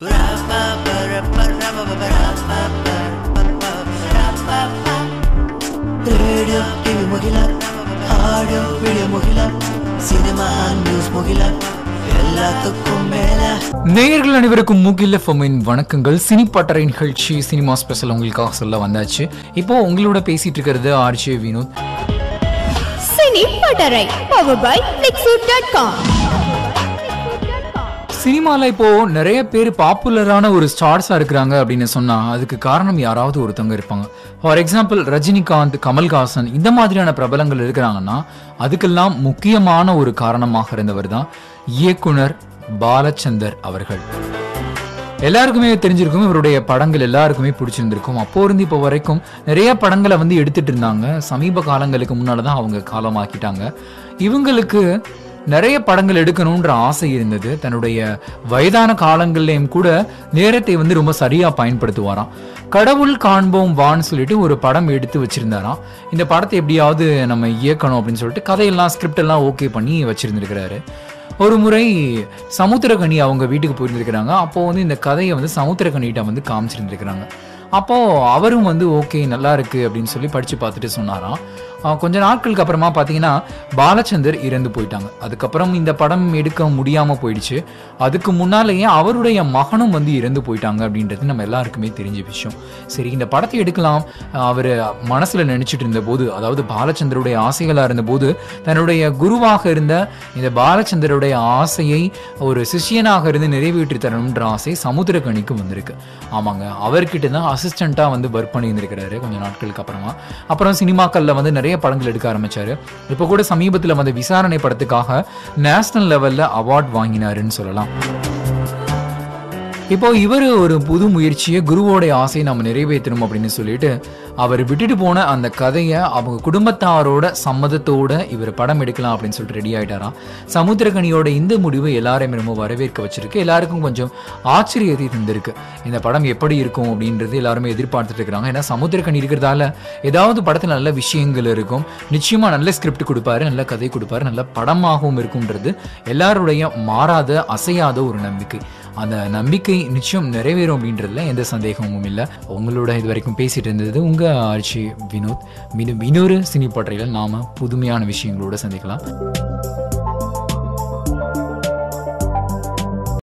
radio TV ಮುಗಿಲ audio video முகில cinema news முகில எல்லாத்துக்கும் மேல நேயர்கள் அனைவருக்கும் முகில் எஃப்எம்மின் வணக்கங்கள் சினி பட்டறை நிகழ்ச்சி சினிமா ஸ்பெஷல் உங்களுக்காக சொல்ல வந்தாச்சு இப்போ உங்களோட பேசிட்டு இருக்கிறது RJ Vinod Cini Pattarai power by dot com சினிமால இப்போ நிறைய பேர் பாப்புலரான ஒரு ஸ்டார்ஸா இருக்கிறாங்க அப்படின்னு சொன்னா அதுக்கு காரணம் யாராவது ஒருத்தவங்க இருப்பாங்க ஃபார் எக்ஸாம்பிள் ரஜினிகாந்த் கமல்ஹாசன் இந்த மாதிரியான பிரபலங்கள் இருக்கிறாங்கன்னா அதுக்கெல்லாம் முக்கியமான ஒரு காரணமாக இருந்தவர் தான் இயக்குனர் பாலச்சந்தர் அவர்கள் எல்லாருக்குமே தெரிஞ்சிருக்கும் இவருடைய படங்கள் எல்லாருக்குமே பிடிச்சிருந்திருக்கும் அப்போ இருந்து இப்போ வரைக்கும் நிறைய படங்களை வந்து எடுத்துட்டு இருந்தாங்க சமீப காலங்களுக்கு முன்னால தான் அவங்க காலமாக்கிட்டாங்க இவங்களுக்கு நிறைய படங்கள் எடுக்கணுன்ற ஆசை இருந்தது தன்னுடைய வயதான காலங்கள்லயும் கூட நேரத்தை வந்து ரொம்ப சரியா பயன்படுத்துவாராம் கடவுள் காண்போம் வான்னு சொல்லிட்டு ஒரு படம் எடுத்து வச்சிருந்தாராம் இந்த படத்தை எப்படியாவது நம்ம இயக்கணும் அப்படின்னு சொல்லிட்டு கதையெல்லாம் ஸ்கிரிப்ட் எல்லாம் ஓகே பண்ணி வச்சிருந்திருக்கிறாரு ஒரு முறை சமுத்திரகனி அவங்க வீட்டுக்கு போயிருந்திருக்கிறாங்க அப்போ வந்து இந்த கதையை வந்து சமுத்திரகனிகிட்ட வந்து காமிச்சிருந்திருக்கிறாங்க அப்போ அவரும் வந்து ஓகே நல்லா இருக்கு அப்படின்னு சொல்லி படிச்சு பார்த்துட்டு சொன்னாராம் ஆஹ் கொஞ்ச நாட்களுக்கு அப்புறமா பார்த்தீங்கன்னா பாலச்சந்தர் இறந்து போயிட்டாங்க அதுக்கப்புறம் இந்த படம் எடுக்க முடியாம போயிடுச்சு அதுக்கு முன்னாலேயே அவருடைய மகனும் வந்து இறந்து போயிட்டாங்க அப்படின்றது நம்ம எல்லாருக்குமே தெரிஞ்ச விஷயம் சரி இந்த படத்தை எடுக்கலாம் அவர் மனசுல நினைச்சிட்டு இருந்த போது அதாவது பாலச்சந்தருடைய ஆசைகளா இருந்த போது தன்னுடைய குருவாக இருந்த இந்த பாலச்சந்தருடைய ஆசையை ஒரு சிஷியனாக இருந்து நிறைவேற்றி தரணுன்ற ஆசை சமுத்திரகனிக்கு வந்திருக்கு ஆமாங்க அவர்கிட்ட தான் அசிஸ்டண்டா வந்து ஒர்க் பண்ணி இருந்திருக்கிறாரு கொஞ்ச நாட்களுக்கு அப்புறமா அப்புறம் சினிமாக்கள்ல வந்து நிறைய படங்கள் எடுக்க ஆரம்பிச்சாரு இப்போ கூட சமீபத்தில் வந்த விசாரணை படத்துக்காக நேஷனல் லெவல்ல அவார்ட் வாங்கினாருன்னு சொல்லலாம் இப்போ இவர் ஒரு புது முயற்சியை குருவோடைய ஆசையை நம்ம நிறைவேற்றணும் அப்படின்னு சொல்லிட்டு அவர் விட்டுட்டு போன அந்த கதையை அவங்க குடும்பத்தாரோட சம்மதத்தோட இவர் படம் எடுக்கலாம் அப்படின்னு சொல்லிட்டு ரெடி ஆயிட்டாராம் சமுத்திரகனியோட இந்த முடிவு எல்லாரையுமே ரொம்ப வரவேற்க வச்சிருக்கு எல்லாருக்கும் கொஞ்சம் ஆச்சரியத்தை தந்திருக்கு இந்த படம் எப்படி இருக்கும் அப்படின்றது எல்லாருமே எதிர்பார்த்துட்டு இருக்கிறாங்க ஏன்னா சமுத்திரகனி இருக்கிறதால ஏதாவது படத்தில் நல்ல விஷயங்கள் இருக்கும் நிச்சயமா நல்ல ஸ்கிரிப்ட் கொடுப்பாரு நல்ல கதை கொடுப்பாரு நல்ல படமாகவும் இருக்கும்ன்றது எல்லாருடைய மாறாத அசையாத ஒரு நம்பிக்கை அந்த நம்பிக்கை நிச்சயம் நிறைவேறும் அப்படின்றதுல எந்த சந்தேகமும் இல்லை உங்களோட இது வரைக்கும் பேசிட்டு இருந்தது உங்க ஆட்சி வினோத் மீண்டும் இன்னொரு சினி பட்டறையில் நாம புதுமையான விஷயங்களோட சந்திக்கலாம்